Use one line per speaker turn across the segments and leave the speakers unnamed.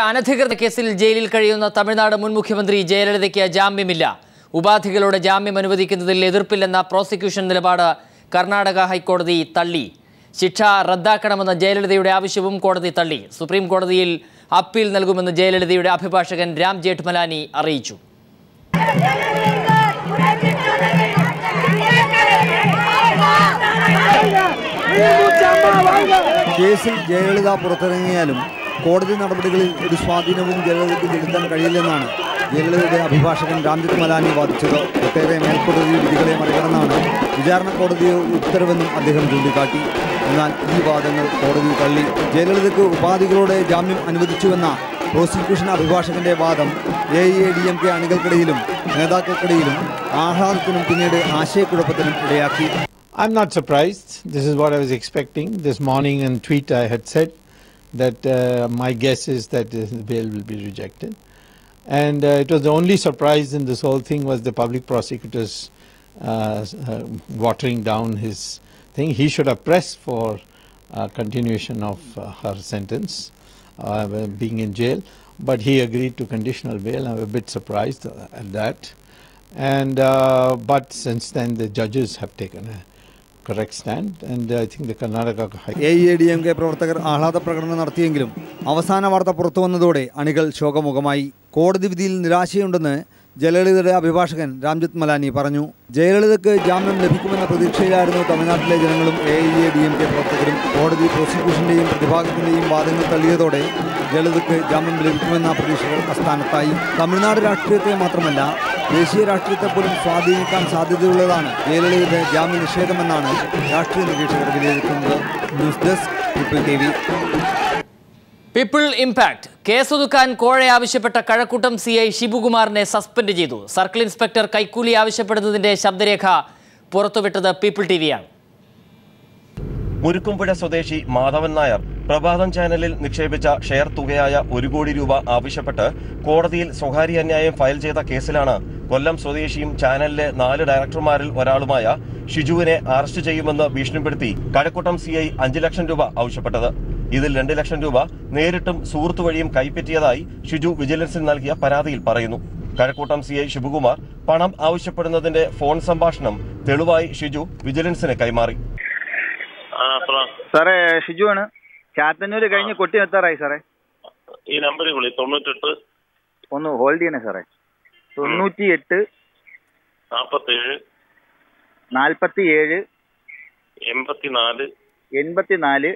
അനധികൃത കേസിൽ ജയിലിൽ കഴിയുന്ന തമിഴ്നാട് മുൻ മുഖ്യമന്ത്രി ജയലളിതയ്ക്ക് ജാമ്യമില്ല ഉപാധികളോടെ ജാമ്യം അനുവദിക്കുന്നതിൽ എതിർപ്പില്ലെന്ന പ്രോസിക്യൂഷൻ നിലപാട് കർണാടക ഹൈക്കോടതി തള്ളി ശിക്ഷ റദ്ദാക്കണമെന്ന ജയലളിതയുടെ ആവശ്യവും കോടതി തള്ളി സുപ്രീം കോടതിയിൽ അപ്പീൽ നൽകുമെന്ന് ജയലളിതയുടെ അഭിഭാഷകൻ രാം ജേഠ്മലാനി അറിയിച്ചു
കേസിൽ ജയലളിത പുറത്തിറങ്ങിയാലും കോടതി നടപടികളിൽ ഒരു സ്വാധീനവും ജയലളിതയ്ക്ക് ചെലുത്താൻ കഴിയില്ലെന്നാണ് ജയലളിതയുടെ അഭിഭാഷകൻ രാംജിത്ത് മലാനി വാദിച്ചത് ഒട്ടേറെ മേൽക്കോടതി വിധികളെ മറികടന്നാണ് വിചാരണ കോടതി ഉത്തരവെന്നും അദ്ദേഹം ചൂണ്ടിക്കാട്ടി എന്നാൽ ഈ വാദങ്ങൾ കോടതി തള്ളി ജയലളിതയ്ക്ക് ഉപാധികളോടെ ജാമ്യം അനുവദിച്ചുവെന്ന പ്രോസിക്യൂഷൻ അഭിഭാഷകന്റെ വാദം A A D M K അണികൾക്കിടയിലും നേതാക്കൾക്കിടയിലും ആഹ്ലാദത്തിനും പിന്നീട് ആശയക്കുഴപ്പത്തിനും ഇടയാക്കി
I'm not surprised. This is what I was expecting. This morning in tweet I had said that uh, my guess is that the bail will be rejected. And uh, it was the only surprise in this whole thing was the public prosecutor's uh, uh, watering down his thing. He should have pressed for uh, continuation of uh, her sentence, uh, being in jail, but he agreed to conditional bail. I'm a bit surprised uh, at that. And uh, but since then the judges have taken a correct stand, and I think the Karnataka High
A A D M K പ്രവർത്തകർ ആഹ്ലാദ പ്രകടനം നടത്തിയെങ്കിലും അവസാന വാർത്ത പുറത്തു വന്നതോടെ അണികൾ ശോകമുഖമായി കോടതി വിധിയിൽ നിരാശയുണ്ടെന്ന് ജയലളിതയുടെ അഭിഭാഷകൻ രാംജിത്ത് മലാനി പറഞ്ഞു ജയലളിതയ്ക്ക് ജാമ്യം ലഭിക്കുമെന്ന പ്രതീക്ഷയിലായിരുന്നു തമിഴ്നാട്ടിലെ ജനങ്ങളും A I A D M K പ്രവർത്തകരും കോടതി പ്രോസിക്യൂഷന്റെയും പ്രതിഭാഗത്തിന്റെയും വാദങ്ങൾ തള്ളിയതോടെ ജയലളിതയ്ക്ക് ജാമ്യം ലഭിക്കുമെന്ന പ്രതീക്ഷകൾ അസ്ഥാനത്തായി തമിഴ്നാട് രാഷ്ട്രീയത്തെ മാത്രമല്ല ദേശീയ രാഷ്ട്രീയത്തെ പോലും സ്വാധീനിക്കാൻ സാധ്യതയുള്ളതാണ് ജയലളിതയുടെ ജാമ്യ നിഷേധമെന്നാണ് രാഷ്ട്രീയ നിരീക്ഷകർ വിലയിരുത്തുന്നത് news desk people T V
people impact കേസൊതുക്കാൻ കോഴ ആവശ്യപ്പെട്ട കഴക്കൂട്ടം സി ഐ ഷിബുകുമാറിനെ സസ്പെൻഡ് ചെയ്തു സർക്കിൾ ഇൻസ്പെക്ടർ കൈക്കൂലി ആവശ്യപ്പെടുന്നതിന്റെ ശബ്ദരേഖ പുറത്തുവിട്ടത് പീപ്പിൾ ടി വിയാണ്
മുരുക്കുംപുഴ സ്വദേശി മാധവൻ നായർ പ്രഭാതം ചാനലിൽ നിക്ഷേപിച്ച ഷെയർ തുകയായ ഒരു കോടി രൂപ ആവശ്യപ്പെട്ട് കോടതിയിൽ സ്വകാര്യ അന്യായം ഫയൽ ചെയ്ത കേസിലാണ് കൊല്ലം സ്വദേശിയും ചാനലിലെ നാല് ഡയറക്ടർമാരിൽ ഒരാളുമായ ഷിജുവിനെ അറസ്റ്റ് ചെയ്യുമെന്ന് ഭീഷണിപ്പെടുത്തി കഴക്കൂട്ടം സി ഐ അഞ്ചു ലക്ഷം രൂപ ആവശ്യപ്പെട്ടത് ഇതിൽ രണ്ട് ലക്ഷം രൂപ നേരിട്ടും സുഹൃത്തു വഴിയും കൈപ്പറ്റിയതായി ഷിജു വിജിലൻസിൽ നൽകിയ പരാതിയിൽ പറയുന്നു കഴക്കൂട്ടം സി ഐ ശിവകുമാർ പണം ആവശ്യപ്പെടുന്നതിന്റെ ഫോൺ സംഭാഷണം തെളിവായി ഷിജു വിജിലൻസിന് കൈമാറി
ആ പറ.
സാറേ ഷിജു ആണ് ചാത്തന്നൂര് കഴിഞ്ഞ് കൊട്ടി എത്താറായി സാറേ
ഈ നമ്പറിൽ വിളി തൊണ്ണൂറ്റെട്ട്
ഒന്ന് ഹോൾഡ് ചെയ്യണേ സാറേ തൊണ്ണൂറ്റി എട്ട്
നാപ്പത്തേഴ്
നാൽപ്പത്തി ഏഴ്
എൺപത്തിനാല്
എൺപത്തി നാല്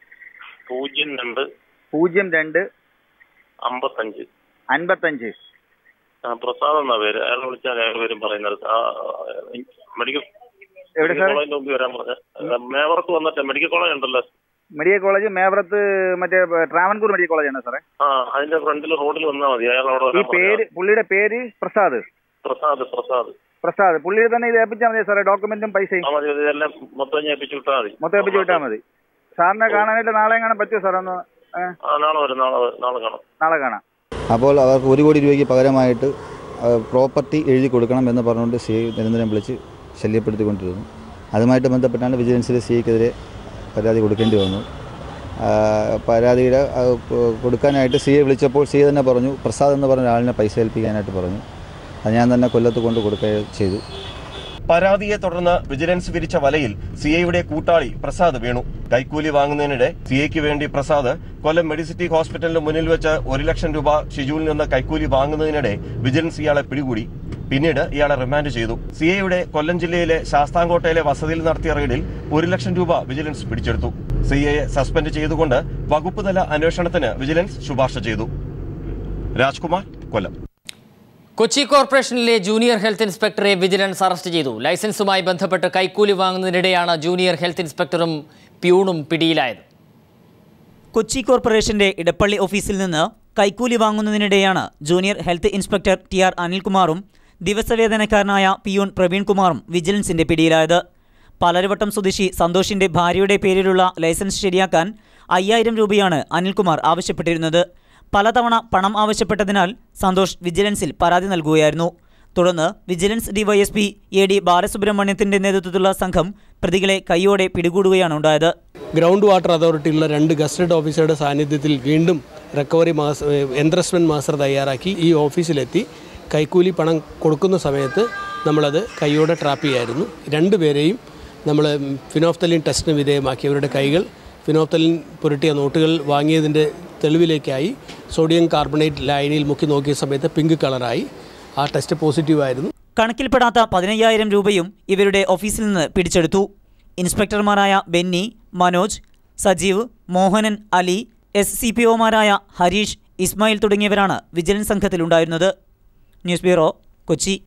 പൂജ്യം രണ്ട്
പൂജ്യം രണ്ട്
അമ്പത്തഞ്ച്
അൻപത്തഞ്ച്
ആ, പ്രസാദ് എന്നാ പേര് അയാൾ വിളിച്ചാൽ അയാൾ പേരും പറയുന്നത് ആ, മെഡിക്കൽ
എവിടെ
മെഡിക്കൽ
സാറേ
കോളേജിന്റെ മുമ്പിൽ വരാൻ പറഞ്ഞ മേവർക്ക് വന്നിട്ട് മെഡിക്കൽ കോളേജ് ഉണ്ടല്ലോ
മെഡിക്കൽ കോളേജ് മേവറത്ത് മറ്റേ ട്രാവൻകൂർ മെഡിക്കൽ കോളേജാണ് സാറേ
ആ അതിന്റെ ഫ്രണ്ടിൽ റോഡിൽ വന്നാൽ മതി അയാൾ അവിടെ
ഈ
വരാൻ
പേര്
പറഞ്ഞാ.
പുള്ളിയുടെ പേര് പ്രസാദ്
പ്രസാദ് പ്രസാദ്
പ്രസാദ് പുള്ളിയെ തന്നെ ഇത് ഏൽപ്പിച്ചാൽ മതി സാറേ ഡോക്യുമെന്റും പൈസയും
ആ മതി മതി ഇതെല്ലാം മൊത്തം ഞാൻ ഏൽപ്പിച്ചു വിട്ടാൽ മതി
മൊത്തം ഏൽപ്പിച്ച് വിട്ടാൽ മതി സാറിനെ കാണാനായിട്ട് നാളെ കാണാൻ പറ്റുമോ സാർ ഒന്ന് ഏ,
ആ നാളെ വരും നാളെ വരും. നാളെ കാണാം
നാളെ കാണാം
അപ്പോൾ അവർക്ക് ഒരു കോടി രൂപയ്ക്ക് പകരമായിട്ട് പ്രോപ്പർട്ടി എഴുതി കൊടുക്കണം എന്ന് പറഞ്ഞുകൊണ്ട് സി നിരന്തരം വിളിച്ച് ശല്യപ്പെടുത്തിക്കൊണ്ടിരുന്നു അതുമായിട്ട് ബന്ധപ്പെട്ടാണ് വിജിലൻസിലെ സിഐക്കെതിരെ പരാതി കൊടുക്കേണ്ടി വന്നു ആ, പരാതിയുടെ ആ, കൊ- കൊടുക്കാനായിട്ട് സി എ വിളിച്ചപ്പോൾ സി എ തന്നെ പറഞ്ഞു പ്രസാദ് എന്ന് പറഞ്ഞ ആളിനെ പൈസ ഏൽപ്പിക്കാനായിട്ട് പറഞ്ഞു അത് ഞാൻ തന്നെ കൊല്ലത്ത് കൊണ്ട് കൊടുക്കുകയും ചെയ്തു
പരാതിയെ തുടർന്ന് വിജിലൻസ് വിരിച്ച വലയിൽ സിഐയുടെ കൂട്ടാളി പ്രസാദ് വീണു കൈക്കൂലി വാങ്ങുന്നതിനിടെ സിഐക്ക് വേണ്ടി പ്രസാദ് കൊല്ലം മെഡിസിറ്റി ഹോസ്പിറ്റലിന് മുന്നിൽ വെച്ച് ഒരു ലക്ഷം രൂപ ഷിജുവിൽ നിന്ന് കൈക്കൂലി വാങ്ങുന്നതിനിടെ വിജിലൻസ് ഇയാളെ പിടികൂടി പിന്നീട് ഇയാളെ റിമാൻഡ് ചെയ്തു സിഐയുടെ കൊല്ലം ജില്ലയിലെ ശാസ്താംകോട്ടയിലെ വസതിയിൽ നടത്തിയ റെയ്ഡിൽ ഒരു ലക്ഷം രൂപ വിജിലൻസ് പിടിച്ചെടുത്തു സിഐയെ സസ്പെൻഡ് ചെയ്തുകൊണ്ട് വകുപ്പ് തല അന്വേഷണത്തിന് വിജിലൻസ് ശുപാർശ ചെയ്തു രാജ്കുമാർ കൊല്ലം
കൊച്ചി കോർപ്പറേഷനിലെ ജൂനിയർ ഹെൽത്ത് ഇൻസ്പെക്ടറെ വിജിലൻസ് അറസ്റ്റ് ചെയ്തു ലൈസൻസുമായി ബന്ധപ്പെട്ട് കൈക്കൂലി വാങ്ങുന്നതിനിടെയാണ് ജൂനിയർ ഹെൽത്ത് ഇൻസ്പെക്ടറും പ്യൂണും പിടിയിലായത്
കൊച്ചി കോർപ്പറേഷന്റെ ഇടപ്പള്ളി ഓഫീസിൽ നിന്ന് കൈക്കൂലി വാങ്ങുന്നതിനിടെയാണ് junior health inspector T R അനിൽകുമാറും ദിവസവേതനക്കാരനായ പിയൂൺ പ്രവീൺ കുമാറും വിജിലൻസിന്റെ പിടിയിലായത് പലരുവട്ടം സ്വദേശി സന്തോഷിന്റെ ഭാര്യയുടെ പേരിലുള്ള ലൈസൻസ് ശരിയാക്കാൻ അയ്യായിരം രൂപയാണ് അനിൽകുമാർ ആവശ്യപ്പെട്ടിരുന്നത് പലതവണ പണം ആവശ്യപ്പെട്ടതിനാൽ സന്തോഷ് വിജിലൻസിൽ പരാതി നൽകുകയായിരുന്നു തുടർന്ന് വിജിലൻസ് ഡിവൈഎസ്പി എ ഡി ബാലസുബ്രഹ്മണ്യത്തിന്റെ നേതൃത്വത്തിലുള്ള സംഘം പ്രതികളെ കൈയോടെ പിടികൂടുകയാണ് ഉണ്ടായത്
ഗ്രൗണ്ട് വാട്ടർ അതോറിറ്റിയിലുള്ള രണ്ട് ഗസ്റ്റഡ് ഓഫീസറുടെ സാന്നിധ്യത്തിൽ വീണ്ടും റിക്കവറി മാസ്റ്റർ എൻട്രസ്മെൻറ്റ് മാസ്റ്റർ തയ്യാറാക്കി ഈ ഓഫീസിലെത്തി കൈക്കൂലി പണം കൊടുക്കുന്ന സമയത്ത് നമ്മളത് കൈയോടെ ട്രാപ്പ് ചെയ്യായിരുന്നു രണ്ടുപേരെയും നമ്മൾ ഫിനോഫ്തലിൻ ടെസ്റ്റിന് വിധേയമാക്കി അവരുടെ കൈകൾ ഫിനോഫ്തലിൻ പുരട്ടിയ നോട്ടുകൾ വാങ്ങിയതിൻ്റെ തെളിവിലേക്കായി സോഡിയം കാർബണേറ്റ് ലൈനിൽ മുക്കി നോക്കിയ സമയത്ത് പിങ്ക് കളറായി ആ ടെസ്റ്റ് പോസിറ്റീവായിരുന്നു
കണക്കിൽപ്പെടാത്ത പതിനയ്യായിരം രൂപയും ഇവരുടെ ഓഫീസിൽ നിന്ന് പിടിച്ചെടുത്തു ഇൻസ്പെക്ടർമാരായ Benny Manoj Sajeev Mohanan Ali S C P ഒമാരായ ഹരീഷ് ഇസ്മായിൽ തുടങ്ങിയവരാണ് വിജിലൻസ് സംഘത്തിലുണ്ടായിരുന്നത് ന്യൂസ് ബ്യൂറോ കൊച്ചി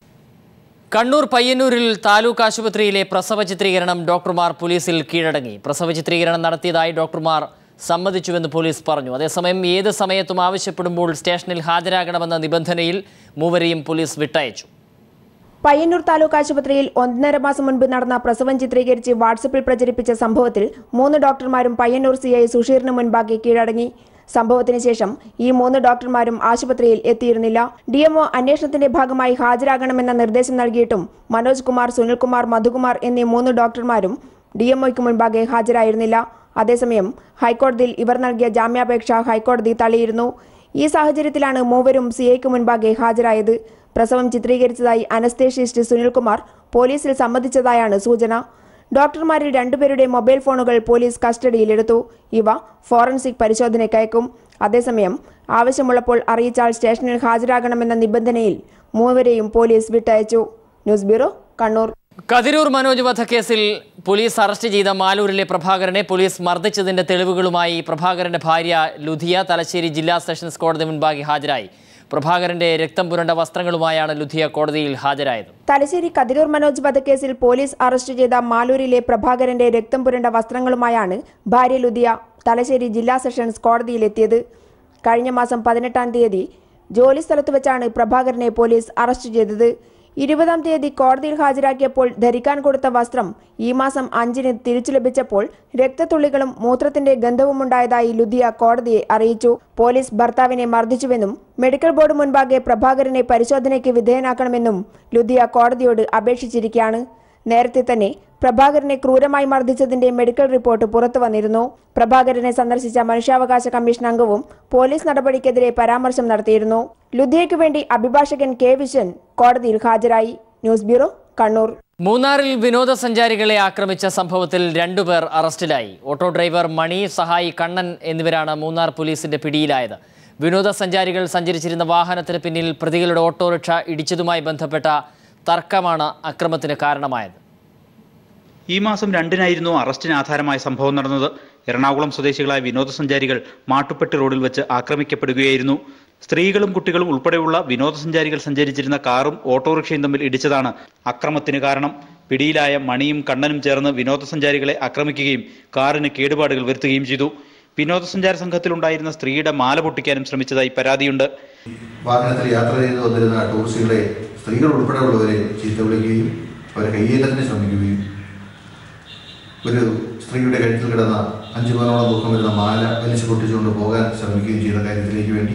കണ്ണൂർ പയ്യന്നൂരിൽ താലൂക്ക് ആശുപത്രിയിലെ പ്രസവ ചിത്രീകരണം ഡോക്ടർമാർ പോലീസിൽ കീഴടങ്ങി പ്രസവ ചിത്രീകരണം നടത്തിയതായി ഡോക്ടർമാർ സമ്മതിച്ചുവെന്ന് പോലീസ് പറഞ്ഞു അതേസമയം ഏത് സമയത്തും ആവശ്യപ്പെടുമ്പോൾ സ്റ്റേഷനിൽ ഹാജരാകണമെന്ന നിബന്ധനയിൽ മൂവരെയും പോലീസ് വിട്ടയച്ചു
പയ്യന്നൂർ താലൂക്ക് ആശുപത്രിയിൽ ഒന്നര മാസം മുൻപ് നടന്ന പ്രസവം ചിത്രീകരിച്ച് വാട്സപ്പിൽ പ്രചരിപ്പിച്ച സംഭവത്തിൽ മൂന്ന് ഡോക്ടർമാരും പയ്യന്നൂർ സി ഐ സുഷീറിന് മുൻപാകെ കീഴടങ്ങി സംഭവത്തിന് ശേഷം ഈ മൂന്ന് ഡോക്ടർമാരും ആശുപത്രിയിൽ എത്തിയിരുന്നില്ല ഡിഎംഒ അന്വേഷണത്തിന്റെ ഭാഗമായി ഹാജരാകണമെന്ന നിർദ്ദേശം നൽകിയിട്ടും മനോജ് കുമാർ സുനിൽകുമാർ മധുകുമാർ എന്നീ മൂന്ന് ഡോക്ടർമാരും ഡിഎംഒയ്ക്ക് മുൻപാകെ ഹാജരായിരുന്നില്ല അതേസമയം ഹൈക്കോടതിയിൽ ഇവർ നൽകിയ ജാമ്യാപേക്ഷ ഹൈക്കോടതി തള്ളിയിരുന്നു ഈ സാഹചര്യത്തിലാണ് മൂവരും സിഐക്ക് മുൻപാകെ ഹാജരായത് പ്രസവം ചിത്രീകരിച്ചതായി അനസ്തേഷ്യസ്റ്റ് സുനിൽകുമാർ പോലീസിൽ സമ്മതിച്ചതായാണ് സൂചന ഡോക്ടർമാരിൽ രണ്ടുപേരുടെ മൊബൈൽ ഫോണുകൾ പോലീസ് കസ്റ്റഡിയിലെടുത്തു ഇവ ഫോറൻസിക് പരിശോധനയ്ക്കയക്കും അതേസമയം ആവശ്യമുള്ളപ്പോൾ അറിയിച്ചാൽ സ്റ്റേഷനിൽ ഹാജരാകണമെന്ന നിബന്ധനയിൽ മൂവരെയും പോലീസ് വിട്ടയച്ചു ന്യൂസ് ബ്യൂറോ കണ്ണൂർ
കതിരൂർ മനോജ് വധക്കേസിൽ പോലീസ് അറസ്റ്റ് ചെയ്ത മാലൂരിലെ പ്രഭാകരനെ പോലീസ് മർദ്ദിച്ചതിന്റെ തെളിവുകളുമായി പ്രഭാകരന്റെ ഭാര്യ ലുധിയ തലശ്ശേരി ജില്ലാ സെഷൻസ് കോടതി മുൻപാകെ ഹാജരായി പ്രഭാകരന്റെ രക്തം പുരണ്ട വസ്ത്രങ്ങളുമായാണ് ലുധിയ കോടതിയിൽ ഹാജരായത്
തലശ്ശേരി കതിരൂർ മനോജ് വധക്കേസിൽ പോലീസ് അറസ്റ്റ് ചെയ്ത മാലൂരിലെ പ്രഭാകരന്റെ രക്തം പുരണ്ട വസ്ത്രങ്ങളുമായാണ് ഭാര്യ ലുദിയ തലശ്ശേരി ജില്ലാ സെഷൻസ് കോടതിയിലെത്തിയത് കഴിഞ്ഞ മാസം പതിനെട്ടാം തീയതി ജോലി സ്ഥലത്ത് വെച്ചാണ് പ്രഭാകരനെ പോലീസ് അറസ്റ്റ് ചെയ്തത് ഇരുപതാം തീയതി കോടതിയിൽ ഹാജരാക്കിയപ്പോൾ ധരിക്കാൻ കൊടുത്ത വസ്ത്രം ഈ മാസം അഞ്ചിന് തിരിച്ചു ലഭിച്ചപ്പോൾ രക്തത്തുള്ളികളും മൂത്രത്തിന്റെ ഗന്ധവുമുണ്ടായതായി ലുദിയ കോടതിയെ അറിയിച്ചു പോലീസ് ഭർത്താവിനെ മർദ്ദിച്ചുവെന്നും മെഡിക്കൽ ബോർഡ് മുൻപാകെ പ്രഭാകരനെ പരിശോധനയ്ക്ക് വിധേയനാക്കണമെന്നും ലുദിയ കോടതിയോട് അപേക്ഷിച്ചിരിക്കുകയാണ് നേരത്തെ തന്നെ പ്രഭാകരനെ ക്രൂരമായി മർദ്ദിച്ചതിന്റെ മെഡിക്കൽ റിപ്പോർട്ട് പുറത്തു വന്നിരുന്നു പ്രഭാകരനെ സന്ദർശിച്ച മനുഷ്യാവകാശ കമ്മീഷൻ അംഗവും പോലീസ് നടപടിക്കെതിരെ പരാമർശം നടത്തിയിരുന്നു ലുധിയയ്ക്കു വേണ്ടി അഭിഭാഷകൻ കെ വിശൻ കോടതിയിൽ ഹാജരായി ന്യൂസ് ബ്യൂറോ കണ്ണൂർ
മൂന്നാറിൽ വിനോദസഞ്ചാരികളെ ആക്രമിച്ച സംഭവത്തിൽ രണ്ടുപേർ അറസ്റ്റിലായി ഓട്ടോ ഡ്രൈവർ മണി സഹായി കണ്ണൻ എന്നിവരാണ് മൂന്നാർ പോലീസിന്റെ പിടിയിലായത് വിനോദസഞ്ചാരികൾ സഞ്ചരിച്ചിരുന്ന വാഹനത്തിന് പിന്നിൽ പ്രതികളുടെ ഓട്ടോറിക്ഷ ഇടിച്ചതുമായി ബന്ധപ്പെട്ട തർക്കമാണ് അക്രമത്തിന് കാരണമായത്
ഈ മാസം രണ്ടിനായിരുന്നു അറസ്റ്റിന് ആധാരമായ സംഭവം നടന്നത് എറണാകുളം സ്വദേശികളായ വിനോദസഞ്ചാരികൾ മാട്ടുപ്പെട്ടി റോഡിൽ വെച്ച് ആക്രമിക്കപ്പെടുകയായിരുന്നു സ്ത്രീകളും കുട്ടികളും ഉൾപ്പെടെയുള്ള വിനോദസഞ്ചാരികൾ സഞ്ചരിച്ചിരുന്ന കാറും ഓട്ടോറിക്ഷയും തമ്മിൽ ഇടിച്ചതാണ് അക്രമത്തിന് കാരണം പിടിയിലായ മണിയും കണ്ണനും ചേർന്ന് വിനോദസഞ്ചാരികളെ ആക്രമിക്കുകയും കാറിന് കേടുപാടുകൾ വരുത്തുകയും ചെയ്തു വിനോദസഞ്ചാര സംഘത്തിലുണ്ടായിരുന്ന സ്ത്രീയുടെ മാല പൊട്ടിക്കാനും ശ്രമിച്ചതായി പരാതിയുണ്ട്
വാഹനത്തിൽ യാത്ര ചെയ്ത് വന്നിരുന്ന ടൂറിസ്റ്റുകളെ സ്ത്രീകൾ ഉൾപ്പെടെയുള്ളവരെ ചീത്ത വിളിക്കുകയും അവരെ കയ്യേറ്റത്തിന് ശ്രമിക്കുകയും ഒരു സ്ത്രീയുടെ കഴുത്തിൽ കിടന്ന അഞ്ചു പവനോളം തൂക്കം വരുന്ന മാല വലിച്ചു പൊട്ടിച്ചുകൊണ്ട് പോകാൻ ശ്രമിക്കുകയും ചെയ്ത കാര്യത്തിലേക്ക് വേണ്ടി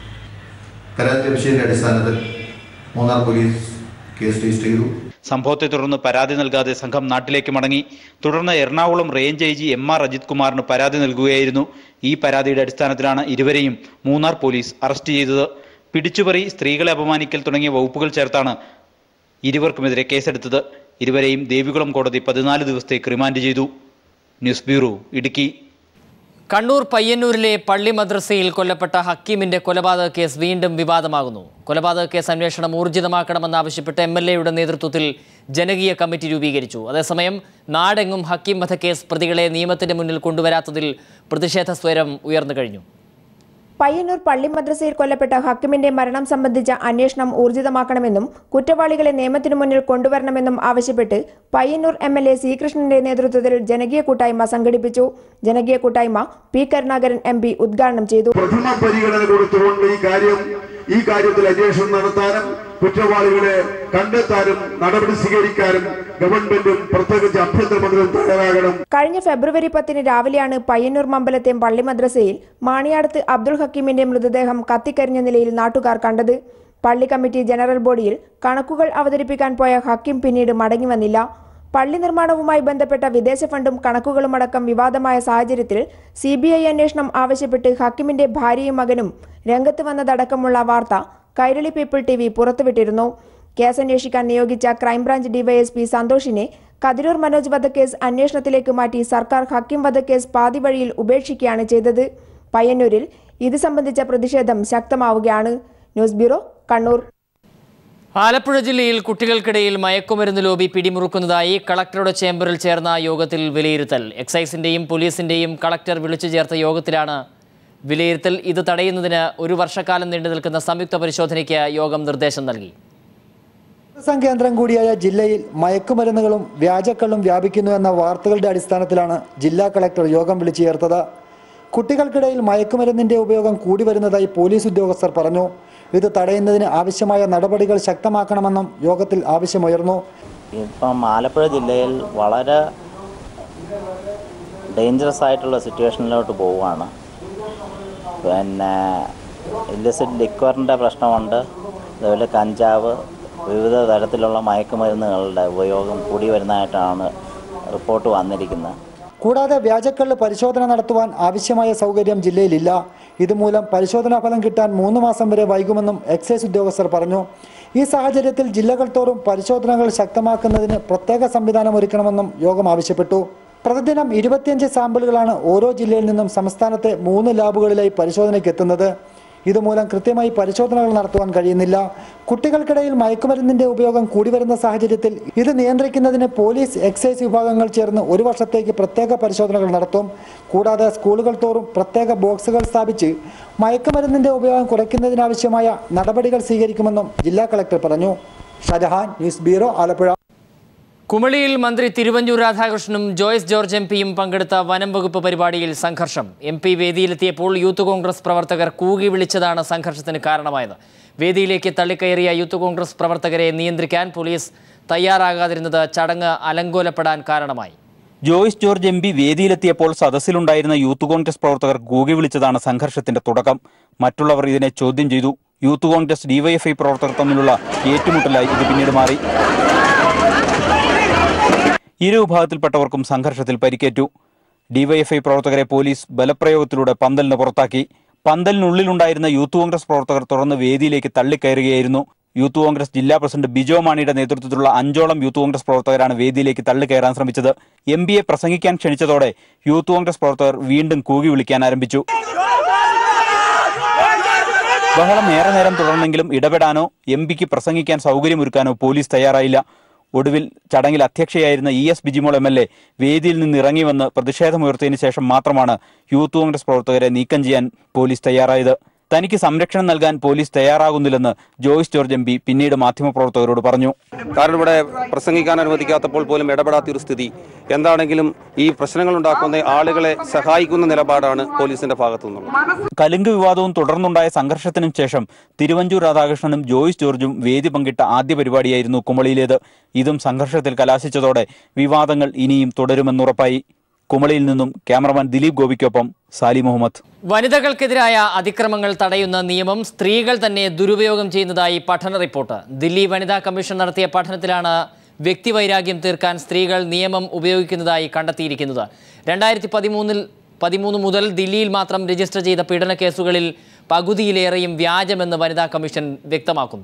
പരാതി ലഭിച്ചതിന്റെ അടിസ്ഥാനത്തിൽ മൂന്നാർ പോലീസ് കേസ് രജിസ്റ്റർ ചെയ്തു
സംഭവത്തെ തുടർന്ന് പരാതി നൽകാതെ സംഘം നാട്ടിലേക്ക് മടങ്ങി തുടർന്ന് Ernakulam range I G M R Ajith കുമാറിന് പരാതി നൽകുകയായിരുന്നു ഈ പരാതിയുടെ അടിസ്ഥാനത്തിലാണ് ഇരുവരെയും മൂന്നാർ പോലീസ് അറസ്റ്റ് ചെയ്തത് പിടിച്ചുപറി സ്ത്രീകളെ അപമാനിക്കൽ തുടങ്ങിയ വകുപ്പുകൾ ചേർത്താണ് ഇരുവർക്കുമെതിരെ കേസെടുത്തത് ഇരുവരെയും ദേവികുളം കോടതി പതിനാല് ദിവസത്തേക്ക് റിമാൻഡ് ചെയ്തു ന്യൂസ് ബ്യൂറോ ഇടുക്കി
കണ്ണൂർ പയ്യന്നൂരിലെ പള്ളി മദ്രസയിൽ കൊല്ലപ്പെട്ട ഹക്കീമിന്റെ കൊലപാതക കേസ് വീണ്ടും വിവാദമാകുന്നു കൊലപാതക കേസ് അന്വേഷണം ഊർജിതമാക്കണമെന്നാവശ്യപ്പെട്ട് എം എൽ എയുടെ നേതൃത്വത്തിൽ ജനകീയ കമ്മിറ്റി രൂപീകരിച്ചു അതേസമയം നാടെങ്ങും ഹക്കീം വധക്കേസ് പ്രതികളെ നിയമത്തിന്റെ മുന്നിൽ കൊണ്ടുവരാത്തതിൽ പ്രതിഷേധ സ്വരം ഉയർന്നു കഴിഞ്ഞു
പയ്യന്നൂർ പള്ളി മദ്രസയിൽ കൊല്ലപ്പെട്ട ഹക്കിമിന്റെ മരണം സംബന്ധിച്ച അന്വേഷണം ഊർജിതമാക്കണമെന്നും കുറ്റവാളികളെ നിയമത്തിനു മുന്നിൽ കൊണ്ടുവരണമെന്നും ആവശ്യപ്പെട്ട് Payyannur M L A C കൃഷ്ണന്റെ നേതൃത്വത്തിൽ ജനകീയ കൂട്ടായ്മ സംഘടിപ്പിച്ചു ജനകീയ കൂട്ടായ്മ പി കരുണാകരൻ എം പി ഉദ്ഘാടനം ചെയ്തു
പ്രഥമ പരിഗണന കൊടുത്തുകൊണ്ട് ഈ കാര്യം ഈ കാര്യത്തിൽ അന്വേഷണം നടത്താനും കുറ്റവാളികളെ കണ്ടെത്താനും നടപടി സ്വീകരിക്കാനും ഗവൺമെന്റും പ്രത്യേകിച്ച് ആഭ്യന്തരമന്ത്രിയും തയ്യാറാകണം
കഴിഞ്ഞ ഫെബ്രുവരി പത്തിന് രാവിലെയാണ് പയ്യന്നൂർ മമ്പലത്തെ പള്ളി മദ്രസയിൽ മാണിയാടത്ത് അബ്ദുൾ ഹക്കീമിന്റെ മൃതദേഹം കത്തിക്കരിഞ്ഞ നിലയിൽ നാട്ടുകാർ കണ്ടത് പള്ളി കമ്മിറ്റി ജനറൽ ബോഡിയിൽ കണക്കുകൾ അവതരിപ്പിക്കാൻ പോയ ഹക്കീം പിന്നീട് മടങ്ങി വന്നില്ല പള്ളി നിർമ്മാണവുമായി ബന്ധപ്പെട്ട വിദേശ ഫണ്ടും കണക്കുകളും അടക്കം വിവാദമായ സാഹചര്യത്തിൽ സി ബി ഐ അന്വേഷണം ആവശ്യപ്പെട്ട് ഹക്കിമിന്റെ ഭാര്യയും മകനും രംഗത്ത് വന്നതടക്കമുള്ള വാർത്ത കൈരളി പീപ്പിൾ ടി വി പുറത്തുവിട്ടിരുന്നു കേസ് അന്വേഷിക്കാൻ നിയോഗിച്ച ക്രൈംബ്രാഞ്ച് ഡിവൈഎസ്പി സന്തോഷിനെ കതിരൂർ മനോജ് വധക്കേസ് അന്വേഷണത്തിലേക്ക് മാറ്റി സർക്കാർ ഹക്കിം വധക്കേസ് പാതി വഴിയിൽ ഉപേക്ഷിക്കുകയാണ് ചെയ്തത് പയ്യന്നൂരിൽ ഇത് സംബന്ധിച്ച പ്രതിഷേധം ശക്തമാവുകയാണ് ന്യൂസ് ബ്യൂറോ കണ്ണൂർ
ആലപ്പുഴ ജില്ലയിൽ കുട്ടികൾക്കിടയിൽ മയക്കുമരുന്ന് ലോബി പിടിമുറുക്കുന്നതായി കളക്ടറുടെ ചേംബറിൽ ചേർന്ന യോഗത്തിൽ വിലയിരുത്തൽ എക്സൈസിന്റെയും പോലീസിന്റെയും കളക്ടർ വിളിച്ചു ചേർത്ത യോഗത്തിലാണ് വിലയിരുത്തൽ ഇത് തടയുന്നതിന് ഒരു വർഷക്കാലം നീണ്ടു നിൽക്കുന്ന സംയുക്ത പരിശോധനയ്ക്ക് യോഗം നിർദ്ദേശം നൽകി
ടൂറിസം കേന്ദ്രം കൂടിയായ ജില്ലയിൽ മയക്കുമരുന്നുകളും വ്യാജക്കള്ളും വ്യാപിക്കുന്നു എന്ന വാർത്തകളുടെ അടിസ്ഥാനത്തിലാണ് ജില്ലാ കളക്ടർ യോഗം വിളിച്ചു ചേർത്തത് കുട്ടികൾക്കിടയിൽ മയക്കുമരുന്നിന്റെ ഉപയോഗം കൂടി വരുന്നതായി പോലീസ് ഉദ്യോഗസ്ഥർ പറഞ്ഞു ഇത് തടയുന്നതിന് ആവശ്യമായ നടപടികൾ ശക്തമാക്കണമെന്നും യോഗത്തിൽ ആവശ്യമുയർന്നു
ഇപ്പം ആലപ്പുഴ ജില്ലയിൽ വളരെ ഡേഞ്ചറസ് ആയിട്ടുള്ള സിറ്റുവേഷനിലോട്ട് പോവുകയാണ് പിന്നെ ഇല്ലിസിറ്റ് ലിക്വറിൻ്റെ പ്രശ്നമുണ്ട് അതുപോലെ കഞ്ചാവ് വിവിധ തരത്തിലുള്ള മയക്കുമരുന്നുകളുടെ ഉപയോഗം കൂടി വരുന്നതായിട്ടാണ് റിപ്പോർട്ട് വന്നിരിക്കുന്നത്
കൂടാതെ വ്യാജക്കള്ള് പരിശോധന നടത്തുവാൻ ആവശ്യമായ സൗകര്യം ജില്ലയിലില്ല ഇതുമൂലം പരിശോധനാ ഫലം കിട്ടാൻ മൂന്ന് മാസം വരെ വൈകുമെന്നും എക്സൈസ് ഉദ്യോഗസ്ഥർ പറഞ്ഞു ഈ സാഹചര്യത്തിൽ ജില്ലകൾ തോറും പരിശോധനകൾ ശക്തമാക്കുന്നതിന് പ്രത്യേക സംവിധാനം ഒരുക്കണമെന്നും യോഗം ആവശ്യപ്പെട്ടു പ്രതിദിനം ഇരുപത്തിയഞ്ച് സാമ്പിളുകളാണ് ഓരോ ജില്ലയിൽ നിന്നും സംസ്ഥാനത്തെ മൂന്ന് ലാബുകളിലായി പരിശോധനയ്ക്ക് എത്തുന്നത് ഇതുമൂലം കൃത്യമായി പരിശോധനകൾ നടത്തുവാൻ കഴിയുന്നില്ല കുട്ടികൾക്കിടയിൽ മയക്കുമരുന്നിന്റെ ഉപയോഗം കൂടി വരുന്ന സാഹചര്യത്തിൽ ഇത് നിയന്ത്രിക്കുന്നതിന് പോലീസ് എക്സൈസ് വിഭാഗങ്ങൾ ചേർന്ന് ഒരു വർഷത്തേക്ക് പ്രത്യേക പരിശോധനകൾ നടത്തും കൂടാതെ സ്കൂളുകൾ തോറും പ്രത്യേക ബോക്സുകൾ സ്ഥാപിച്ച് മയക്കുമരുന്നിന്റെ ഉപയോഗം കുറയ്ക്കുന്നതിനാവശ്യമായ നടപടികൾ സ്വീകരിക്കുമെന്നും ജില്ലാ കളക്ടർ പറഞ്ഞു ഷജഹാൻ ന്യൂസ് ബ്യൂറോ ആലപ്പുഴ
കുമളിയിൽ മന്ത്രി തിരുവഞ്ചൂർ രാധാകൃഷ്ണനും ജോയ്സ് ജോർജ് എം പിയും പങ്കെടുത്ത വനം വകുപ്പ് പരിപാടിയിൽ സംഘർഷം എം പി വേദിയിലെത്തിയപ്പോൾ യൂത്ത് കോൺഗ്രസ് പ്രവർത്തകർ കൂകി വിളിച്ചതാണ് സംഘർഷത്തിന് കാരണമായത് വേദിയിലേക്ക് തള്ളിക്കയറിയ യൂത്ത് കോൺഗ്രസ് പ്രവർത്തകരെ നിയന്ത്രിക്കാൻ പോലീസ് തയ്യാറാകാതിരുന്നത് ചടങ്ങ് അലങ്കോലപ്പെടാൻ കാരണമായി
ജോയ്സ് ജോർജ് എം പി വേദിയിലെത്തിയപ്പോൾ സദസ്സിലുണ്ടായിരുന്ന യൂത്ത് കോൺഗ്രസ് പ്രവർത്തകർ കൂകി വിളിച്ചതാണ് സംഘർഷത്തിന്റെ തുടക്കം മറ്റുള്ളവർ ഇതിനെ ചോദ്യം ചെയ്തു യൂത്ത് കോൺഗ്രസ് ഡിവൈഎഫ്ഐ പ്രവർത്തകർ തമ്മിലുള്ള ഏറ്റുമുട്ടലായി ഇത് പിന്നീട് മാറി ഇരു വിഭാഗത്തിൽപ്പെട്ടവർക്കും സംഘർഷത്തിൽ പരിക്കേറ്റു ഡിവൈഎഫ്ഐ പ്രവർത്തകരെ പോലീസ് ബലപ്രയോഗത്തിലൂടെ പന്തലിന് പുറത്താക്കി പന്തലിനുള്ളിലുണ്ടായിരുന്ന യൂത്ത് കോൺഗ്രസ് പ്രവർത്തകർ തുറന്ന് വേദിയിലേക്ക് തള്ളിക്കയറുകയായിരുന്നു യൂത്ത് കോൺഗ്രസ് ജില്ലാ പ്രസിഡന്റ് ബിജോ മാണിയുടെ നേതൃത്വത്തിലുള്ള അഞ്ചോളം യൂത്ത് കോൺഗ്രസ് പ്രവർത്തകരാണ് വേദിയിലേക്ക് തള്ളിക്കയറാൻ ശ്രമിച്ചത് എം പിയെ പ്രസംഗിക്കാൻ ക്ഷണിച്ചതോടെ യൂത്ത് കോൺഗ്രസ് പ്രവർത്തകർ വീണ്ടും കൂകി വിളിക്കാൻ ആരംഭിച്ചു ബഹളം ഏറെ നേരം തുടർന്നെങ്കിലും ഇടപെടാനോ എം പിക്ക് പ്രസംഗിക്കാൻ സൗകര്യമൊരുക്കാനോ പോലീസ് തയ്യാറായില്ല ഒടുവിൽ ചടങ്ങിൽ അധ്യക്ഷയായിരുന്ന E S Bijimol M L A വേദിയിൽ നിന്ന് ഇറങ്ങി വന്ന് പ്രതിഷേധമുയർത്തിയതിനു ശേഷം മാത്രമാണ് യൂത്ത് കോൺഗ്രസ് പ്രവർത്തകരെ നീക്കം ചെയ്യാൻ പോലീസ് തയ്യാറായത് തനിക്ക് സംരക്ഷണം നൽകാൻ പോലീസ് തയ്യാറാകുന്നില്ലെന്ന് ജോയ്സ് ജോർജ് എം പി പിന്നീട് മാധ്യമപ്രവർത്തകരോട് പറഞ്ഞു
കാരണം ഇവിടെ പ്രസംഗിക്കാൻ അനുവദിക്കാത്തപ്പോൾ പോലും ഇടപെടാത്ത ഒരു സ്ഥിതി എന്താണെങ്കിലും ഈ പ്രശ്നങ്ങൾ ഉണ്ടാക്കുന്ന ആളുകളെ സഹായിക്കുന്ന നിലപാടാണ് പോലീസിന്റെ ഭാഗത്തു നിന്നുള്ളത്
കലുങ്ക് വിവാദവും തുടർന്നുണ്ടായ സംഘർഷത്തിനും ശേഷം തിരുവഞ്ചൂർ രാധാകൃഷ്ണനും ജോയ്സ് ജോർജും വേദി പങ്കിട്ട ആദ്യ പരിപാടിയായിരുന്നു കുമളിയിലേത് ഇതും സംഘർഷത്തിൽ കലാശിച്ചതോടെ വിവാദങ്ങൾ ഇനിയും തുടരുമെന്നുറപ്പായി കുമളിയിൽ നിന്നും ക്യാമറമാൻ ദിലീപ് ഗോപിക്കൊപ്പം സാലി മുഹമ്മദ്
വനിതകൾക്കെതിരായ അതിക്രമങ്ങൾ തടയുന്ന നിയമം സ്ത്രീകൾ തന്നെ ദുരുപയോഗം ചെയ്യുന്നതായി പഠന റിപ്പോർട്ട് ദില്ലി വനിതാ കമ്മീഷൻ നടത്തിയ പഠനത്തിലാണ് വ്യക്തിവൈരാഗ്യം തീർക്കാൻ സ്ത്രീകൾ നിയമം ഉപയോഗിക്കുന്നതായി കണ്ടെത്തിയിരിക്കുന്നത് രണ്ടായിരത്തി പതിമൂന്നിൽ പതിമൂന്ന് മുതൽ ദില്ലിയിൽ മാത്രം രജിസ്റ്റർ ചെയ്ത പീഡന കേസുകളിൽ പകുതിയിലേറെയും വ്യാജമെന്ന് വനിതാ കമ്മീഷൻ വ്യക്തമാക്കുന്നു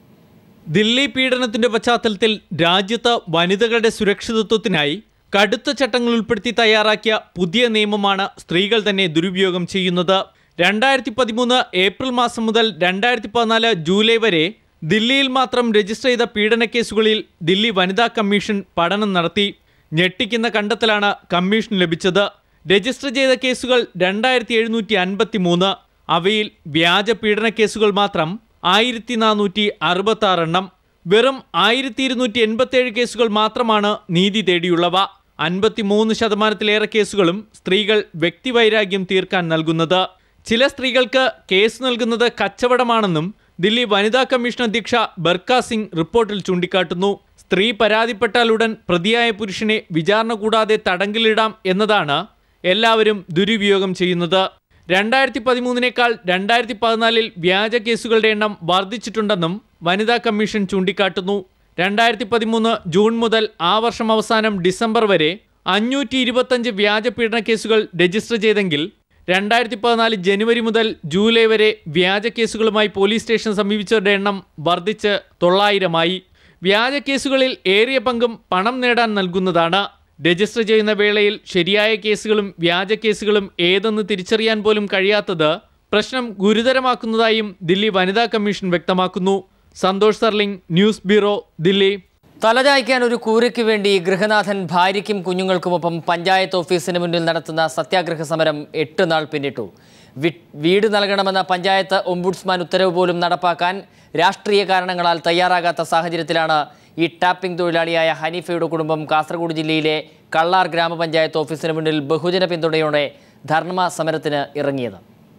ദില്ലി പീഡനത്തിന്റെ പശ്ചാത്തലത്തിൽ രാജ്യത്ത് വനിതകളുടെ സുരക്ഷിതത്വത്തിനായി കടുത്ത ചട്ടങ്ങൾ ഉൾപ്പെടുത്തി തയ്യാറാക്കിയ പുതിയ നിയമമാണ് സ്ത്രീകൾ തന്നെ ദുരുപയോഗം ചെയ്യുന്നത് രണ്ടായിരത്തി പതിമൂന്ന് ഏപ്രിൽ മാസം മുതൽ രണ്ടായിരത്തി പതിനാല് ജൂലൈ വരെ ദില്ലിയിൽ മാത്രം രജിസ്റ്റർ ചെയ്ത പീഡന കേസുകളിൽ ദില്ലി വനിതാ കമ്മീഷൻ പഠനം നടത്തി ഞെട്ടിക്കുന്ന കണ്ടെത്തലാണ് കമ്മീഷൻ ലഭിച്ചത് രജിസ്റ്റർ ചെയ്ത കേസുകൾ രണ്ടായിരത്തി എഴുന്നൂറ്റി അൻപത്തി മൂന്ന് അവയിൽ വ്യാജ പീഡന കേസുകൾ മാത്രം ആയിരത്തി നാനൂറ്റി അറുപത്തി എണ്ണം വെറും ആയിരത്തി ഇരുന്നൂറ്റി എൺപത്തേഴ് കേസുകൾ മാത്രമാണ് നീതി തേടിയുള്ളവ അൻപത്തിമൂന്ന് ശതമാനത്തിലേറെ കേസുകളും സ്ത്രീകൾ വ്യക്തിവൈരാഗ്യം തീർക്കാൻ നൽകുന്നത് ചില സ്ത്രീകൾക്ക് കേസ് നൽകുന്നത് കച്ചവടമാണെന്നും ദില്ലി വനിതാ കമ്മീഷൻ അധ്യക്ഷ ബർക്ക സിംഗ് റിപ്പോർട്ടിൽ ചൂണ്ടിക്കാട്ടുന്നു സ്ത്രീ പരാതിപ്പെട്ടാലുടൻ പ്രതിയായ പുരുഷനെ വിചാരണ കൂടാതെ തടങ്കിലിടാം എന്നതാണ് എല്ലാവരും ദുരുപയോഗം ചെയ്യുന്നത് രണ്ടായിരത്തി പതിമൂന്നിനേക്കാൾ രണ്ടായിരത്തി പതിനാലിൽ വ്യാജ കേസുകളുടെ എണ്ണം വർദ്ധിച്ചിട്ടുണ്ടെന്നും വനിതാ കമ്മീഷൻ ചൂണ്ടിക്കാട്ടുന്നു രണ്ടായിരത്തി പതിമൂന്ന് ജൂൺ മുതൽ ആ വർഷം അവസാനം ഡിസംബർ വരെ അഞ്ഞൂറ്റി ഇരുപത്തഞ്ച് വ്യാജ പീഡന കേസുകൾ രജിസ്റ്റർ ചെയ്തെങ്കിൽ രണ്ടായിരത്തി പതിനാല് ജനുവരി മുതൽ ജൂലൈ വരെ വ്യാജ കേസുകളുമായി പോലീസ് സ്റ്റേഷൻ സമീപിച്ചവരുടെ എണ്ണം വർദ്ധിച്ച് തൊള്ളായിരമായി വ്യാജ കേസുകളിൽ ഏറിയ പങ്കും പണം നേടാൻ നൽകുന്നതാണ് രജിസ്റ്റർ ചെയ്യുന്ന വേളയിൽ ശരിയായ കേസുകളും വ്യാജ കേസുകളും ഏതെന്ന് തിരിച്ചറിയാൻ പോലും കഴിയാത്തത് പ്രശ്നം ഗുരുതരമാക്കുന്നതായും ദില്ലി വനിതാ കമ്മീഷൻ വ്യക്തമാക്കുന്നു സന്തോഷ് സർലിംഗ് ന്യൂസ് ബ്യൂറോ ദില്ലി
തലചായ്ക്കാൻ ഒരു കൂരയ്ക്ക് വേണ്ടി ഗൃഹനാഥൻ ഭാര്യയ്ക്കും കുഞ്ഞുങ്ങൾക്കുമൊപ്പം പഞ്ചായത്ത് ഓഫീസിന് മുന്നിൽ നടത്തുന്ന സത്യാഗ്രഹ സമരം എട്ട് നാൾ പിന്നിട്ടു വി- വീട് നൽകണമെന്ന പഞ്ചായത്ത് ഒംബുഡ്സ്മാൻ ഉത്തരവ് പോലും നടപ്പാക്കാൻ രാഷ്ട്രീയ കാരണങ്ങളാൽ തയ്യാറാകാത്ത സാഹചര്യത്തിലാണ് ഈ ടാപ്പിംഗ് തൊഴിലാളിയായ ഹനീഫയുടെ കുടുംബം കാസർഗോഡ് ജില്ലയിലെ കള്ളാർ ഗ്രാമപഞ്ചായത്ത് ഓഫീസിന് മുന്നിൽ ബഹുജന പിന്തുണയോടെ ധർമ്മ സമരത്തിന് ഇറങ്ങിയത്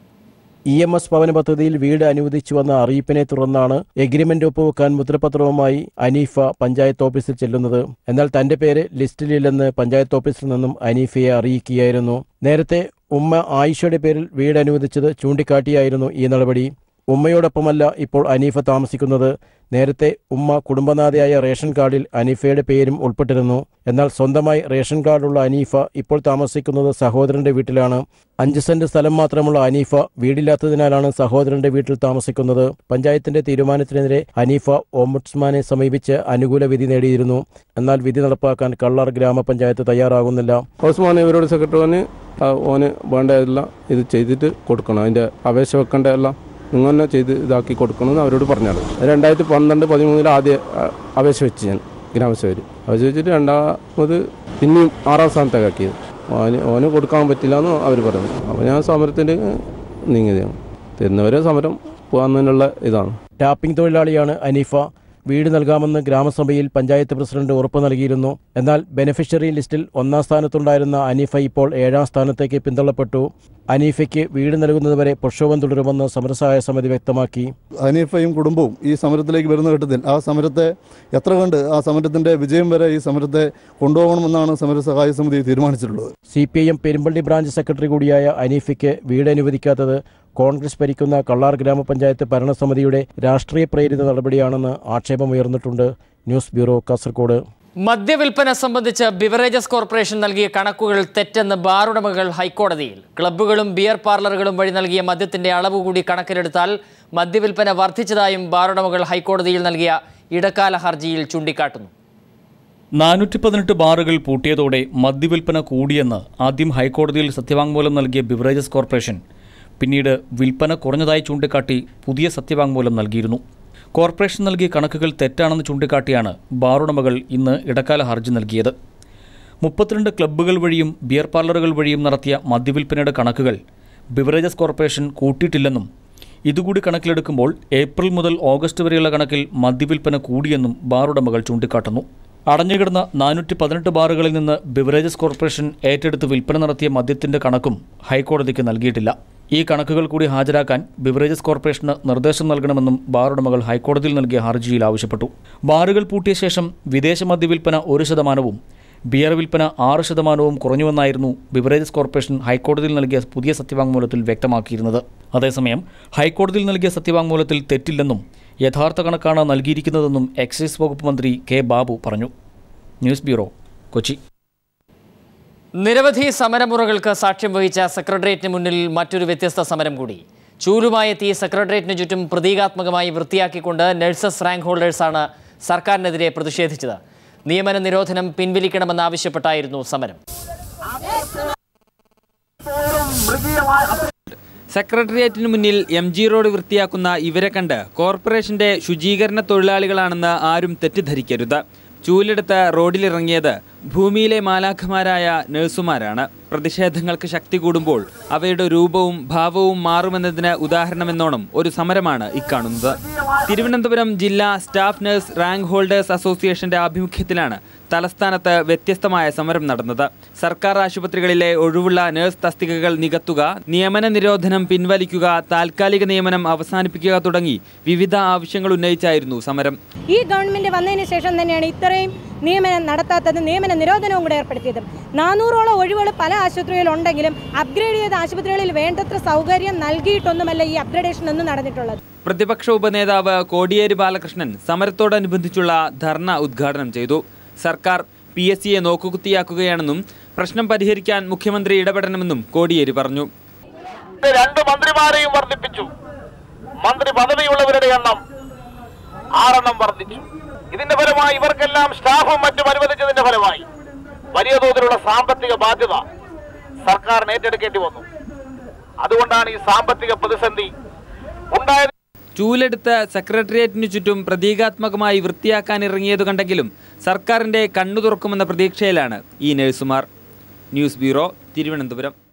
ഇ എം എസ് ഭവന പദ്ധതിയിൽ വീട് അനുവദിച്ചുവെന്ന അറിയിപ്പിനെ തുടർന്നാണ് എഗ്രിമെന്റ് ഒപ്പുവെക്കാൻ മുദ്രപത്രവുമായി അനീഫ പഞ്ചായത്ത് ഓഫീസിൽ ചെല്ലുന്നത് എന്നാൽ തന്റെ പേര് ലിസ്റ്റിലില്ലെന്ന് പഞ്ചായത്ത് ഓഫീസിൽ നിന്നും അനീഫയെ അറിയിക്കുകയായിരുന്നു നേരത്തെ ഉമ്മ ആയിഷയുടെ പേരിൽ വീട് അനുവദിച്ചത് ചൂണ്ടിക്കാട്ടിയായിരുന്നു ഈ നടപടി ഉമ്മയോടൊപ്പമല്ല ഇപ്പോൾ അനീഫ താമസിക്കുന്നത് നേരത്തെ ഉമ്മ കുടുംബനാഥയായ റേഷൻ കാർഡിൽ അനീഫയുടെ പേരും ഉൾപ്പെട്ടിരുന്നു എന്നാൽ സ്വന്തമായി റേഷൻ കാർഡുള്ള അനീഫ ഇപ്പോൾ താമസിക്കുന്നത് സഹോദരന്റെ വീട്ടിലാണ് അഞ്ച് സെന്റ് സ്ഥലം മാത്രമുള്ള അനീഫ വീടില്ലാത്തതിനാലാണ് സഹോദരന്റെ വീട്ടിൽ താമസിക്കുന്നത് പഞ്ചായത്തിന്റെ തീരുമാനത്തിനെതിരെ അനീഫ ഓംബുഡ്സ്മാനെ സമീപിച്ച് അനുകൂല വിധി നേടിയിരുന്നു എന്നാൽ വിധി നടപ്പാക്കാൻ കള്ളാർ ഗ്രാമപഞ്ചായത്ത് തയ്യാറാകുന്നില്ല
ഓസ്മാൻ ഇവരോട് സെക്രട്ടറിന് ഓന് വേണ്ട എല്ലാം ഇത് ചെയ്തിട്ട് കൊടുക്കണം അതിൻ്റെ അപേക്ഷ വെക്കേണ്ട എല്ലാം നിങ്ങൾ തന്നെ ചെയ്ത് ഇതാക്കി കൊടുക്കണമെന്ന് അവരോട് പറഞ്ഞാൽ രണ്ടായിരത്തി പന്ത്രണ്ട് പതിമൂന്നിൽ ആദ്യം ആ, അപേക്ഷ വെച്ച് ഞാൻ ഗ്രാമസഭയിൽ അപേക്ഷ വെച്ചിട്ട് രണ്ടാമത് പിന്നെയും ആറാം സ്ഥാനത്തേക്ക് ആക്കിയത് ഓന് ഓന് കൊടുക്കാൻ പറ്റില്ല എന്ന് അവർ പറഞ്ഞു അപ്പോൾ ഞാൻ സമരത്തിന് നീങ്ങിയതാണ് തരുന്നവരെ സമരം പോകാന്നതിനുള്ള ഇതാണ്
ടാപ്പിംഗ് തൊഴിലാളിയാണ് അനീഫ വീട് നൽകാമെന്ന് ഗ്രാമസഭയിൽ പഞ്ചായത്ത് പ്രസിഡന്റ് ഉറപ്പു നൽകിയിരുന്നു എന്നാൽ ബെനിഫിഷ്യറി ലിസ്റ്റിൽ ഒന്നാം സ്ഥാനത്തുണ്ടായിരുന്ന അനീഫ ഇപ്പോൾ ഏഴാം സ്ഥാനത്തേക്ക് പിന്തള്ളപ്പെട്ടു അനീഫയ്ക്ക് വീട് നൽകുന്നതുവരെ പ്രക്ഷോഭം തുടരുമെന്ന് സമരസഹായ സമിതി വ്യക്തമാക്കി
ഹനീഫയും കുടുംബവും ഈ സമരത്തിലേക്ക് വരുന്ന ഘട്ടത്തിൽ ആ സമരത്തെ എത്ര കണ്ട് ആ സമരത്തിന്റെ വിജയം വരെ ഈ സമരത്തെ കൊണ്ടുപോകണമെന്നാണ് സമര സഹായ സമിതി തീരുമാനിച്ചിട്ടുള്ളത്
C P I M Perumballi branch secretary കൂടിയായ അനീഫയ്ക്ക് വീട് അനുവദിക്കാത്തത് കോൺഗ്രസ് ഭരിക്കുന്ന കള്ളാർ ഗ്രാമപഞ്ചായത്ത് ഭരണസമിതിയുടെ രാഷ്ട്രീയ പ്രേരിത നടപടിയാണെന്ന് ആക്ഷേപമുയർന്നിട്ടുണ്ട് ന്യൂസ് ബ്യൂറോ കാസർഗോഡ്
മദ്യവിൽപ്പന സംബന്ധിച്ച് ബിവറേജസ് കോർപ്പറേഷൻ നൽകിയ കണക്കുകൾ തെറ്റെന്ന് ബാറുടമകൾ ഹൈക്കോടതിയിൽ ക്ലബ്ബുകളും ബിയർ പാർലറുകളും വഴി നൽകിയ മദ്യത്തിന്റെ അളവ് കൂടി കണക്കിലെടുത്താൽ മദ്യവിൽപ്പന വർദ്ധിച്ചതായും ബാറുടമകൾ ഹൈക്കോടതിയിൽ നൽകിയ ഇടക്കാല ഹർജിയിൽ ചൂണ്ടിക്കാട്ടുന്നു
നാനൂറ്റി പതിനെട്ട് ബാറുകൾ പൂട്ടിയതോടെ മദ്യവിൽപ്പന കൂടിയെന്ന് ആദ്യം ഹൈക്കോടതിയിൽ സത്യവാങ്മൂലം നൽകിയ ബിവറേജസ് കോർപ്പറേഷൻ പിന്നീട് വിൽപ്പന കുറഞ്ഞതായി ചൂണ്ടിക്കാട്ടി പുതിയ സത്യവാങ്മൂലം നൽകിയിരുന്നു കോർപ്പറേഷൻ നൽകിയ കണക്കുകൾ തെറ്റാണെന്ന് ചൂണ്ടിക്കാട്ടിയാണ് ബാറുടമകൾ ഇന്ന് ഇടക്കാല ഹർജി നൽകിയത് മുപ്പത്തിരണ്ട് ക്ലബ്ബുകൾ വഴിയും ബിയർ പാർലറുകൾ വഴിയും നടത്തിയ മദ്യവിൽപ്പനയുടെ കണക്കുകൾ ബിവറേജസ് കോർപ്പറേഷൻ കൂട്ടിയിട്ടില്ലെന്നും ഇതുകൂടി കണക്കിലെടുക്കുമ്പോൾ ഏപ്രിൽ മുതൽ ഓഗസ്റ്റ് വരെയുള്ള കണക്കിൽ മദ്യവിൽപ്പന കൂടിയെന്നും ബാറുടമകൾ ചൂണ്ടിക്കാട്ടുന്നു അടഞ്ഞുകിടന്ന നാനൂറ്റി പതിനെട്ട് ബാറുകളിൽ നിന്ന് ബിവറേജസ് കോർപ്പറേഷൻ ഏറ്റെടുത്ത് വിൽപ്പന നടത്തിയ മദ്യത്തിന്റെ കണക്കും ഹൈക്കോടതിക്ക് നൽകിയിട്ടില്ല ഈ കണക്കുകൾ കൂടി ഹാജരാക്കാൻ ബിവറേജസ് കോർപ്പറേഷന് നിർദ്ദേശം നൽകണമെന്നും ബാറുടമകൾ ഹൈക്കോടതിയിൽ നൽകിയ ഹർജിയിൽ ആവശ്യപ്പെട്ടു ബാറുകൾ പൂട്ടിയ ശേഷം വിദേശ മദ്യവിൽപ്പന ഒരു ശതമാനവും ബിയർ വിൽപ്പന ആറ് ശതമാനവും കുറഞ്ഞുവെന്നായിരുന്നു ബിവറേജസ് കോർപ്പറേഷൻ ഹൈക്കോടതിയിൽ നൽകിയ പുതിയ സത്യവാങ്മൂലത്തിൽ വ്യക്തമാക്കിയിരുന്നത് അതേസമയം ഹൈക്കോടതിയിൽ നൽകിയ സത്യവാങ്മൂലത്തിൽ തെറ്റില്ലെന്നും യഥാർത്ഥ കണക്കാണ് നൽകിയിരിക്കുന്നതെന്നും എക്സൈസ് വകുപ്പ് മന്ത്രി കെ ബാബു പറഞ്ഞു ന്യൂസ് ബ്യൂറോ കൊച്ചി
നിരവധി സമരമുറകൾക്ക് സാക്ഷ്യം വഹിച്ച സെക്രട്ടേറിയറ്റിന് മുന്നിൽ മറ്റൊരു വ്യത്യസ്ത സമരം കൂടി ചൂലുമായെത്തി സെക്രട്ടേറിയറ്റിന് ചുറ്റും പ്രതീകാത്മകമായി വൃത്തിയാക്കിക്കൊണ്ട് നഴ്സസ് റാങ്ക് ഹോൾഡേഴ്സാണ് സർക്കാരിനെതിരെ പ്രതിഷേധിച്ചത് നിയമന നിരോധനം പിൻവലിക്കണമെന്നാവശ്യപ്പെട്ടായിരുന്നു സമരം
സെക്രട്ടേറിയറ്റിന് മുന്നിൽ എം ജി റോഡ് വൃത്തിയാക്കുന്ന ഇവരെ കണ്ട് കോർപ്പറേഷന്റെ ശുചീകരണ തൊഴിലാളികളാണെന്ന് ആരും തെറ്റിദ്ധരിക്കരുത് ചൂലെടുത്ത് റോഡിലിറങ്ങിയത് ഭൂമിയിലെ മാലാഖമാരായ നഴ്സുമാരാണ് പ്രതിഷേധങ്ങൾക്ക് ശക്തി കൂടുമ്പോൾ അവയുടെ രൂപവും ഭാവവും മാറുമെന്നതിന് ഉദാഹരണമെന്നോണം ഒരു സമരമാണ് ഇക്കാണുന്നത് തിരുവനന്തപുരം ജില്ലാ സ്റ്റാഫ് നഴ്സ് റാങ്ക് ഹോൾഡേഴ്സ് അസോസിയേഷന്റെ ആഭിമുഖ്യത്തിലാണ് തലസ്ഥാനത്ത് വ്യത്യസ്തമായ സമരം നടന്നത് സർക്കാർ ആശുപത്രികളിലെ ഒഴിവുള്ള നഴ്സ് തസ്തികകൾ നികത്തുക നിയമന നിരോധനം പിൻവലിക്കുക താൽക്കാലിക നിയമനം അവസാനിപ്പിക്കുക തുടങ്ങി വിവിധ ആവശ്യങ്ങൾ ഉന്നയിച്ചായിരുന്നു സമരം
ഈ ഗവൺമെന്റ് വന്നതിന് ശേഷം തന്നെയാണ് ഇത്രയും നിയമനം നടത്താത്തത് നിയമന നിരോധനവും കൂടെ ഏർപ്പെടുത്തിയത് നാനൂറോളം ഒഴിവുകൾ പല ആശുപത്രികളിൽ ഉണ്ടെങ്കിലും അപ്ഗ്രേഡ് ചെയ്ത ആശുപത്രികളിൽ വേണ്ടത്ര സൗകര്യം നൽകിയിട്ടൊന്നുമല്ല ഈ അപ്ഗ്രേഡേഷൻ ഒന്നും നടന്നിട്ടുള്ളത്
പ്രതിപക്ഷ ഉപനേതാവ് കോടിയേരി ബാലകൃഷ്ണൻ സമരത്തോടനുബന്ധിച്ചുള്ള ധർണ ഉദ്ഘാടനം ചെയ്തു സർക്കാർ പി എസ് സിയെ നോക്കുകുത്തിയാക്കുകയാണെന്നും പ്രശ്നം പരിഹരിക്കാൻ മുഖ്യമന്ത്രി ഇടപെടണമെന്നും കോടിയേരി പറഞ്ഞു
രണ്ട് മന്ത്രിമാരെയും വർദ്ധിപ്പിച്ചു മന്ത്രി പദവിയുള്ളവരുടെ എണ്ണം ആറെണ്ണം വർദ്ധിച്ചു ഇതിന്റെ ഫലമായി ഇവർക്കെല്ലാം സ്റ്റാഫും മറ്റും അനുവദിച്ചതിന്റെ ഫലമായി വലിയ തോതിലുള്ള സാമ്പത്തിക ബാധ്യത സർക്കാരിന് ഏറ്റെടുക്കേണ്ടി വന്നു അതുകൊണ്ടാണ് ഈ സാമ്പത്തിക പ്രതിസന്ധി ഉണ്ടായത്
ചൂലെടുത്ത് സെക്രട്ടേറിയറ്റിനു ചുറ്റും പ്രതീകാത്മകമായി വൃത്തിയാക്കാൻ ഇറങ്ങിയത് കണ്ടെങ്കിലും സർക്കാരിന്റെ കണ്ണു തുറക്കുമെന്ന പ്രതീക്ഷയിലാണ് ഈ നഴ്സുമാർ ന്യൂസ് ബ്യൂറോ തിരുവനന്തപുരം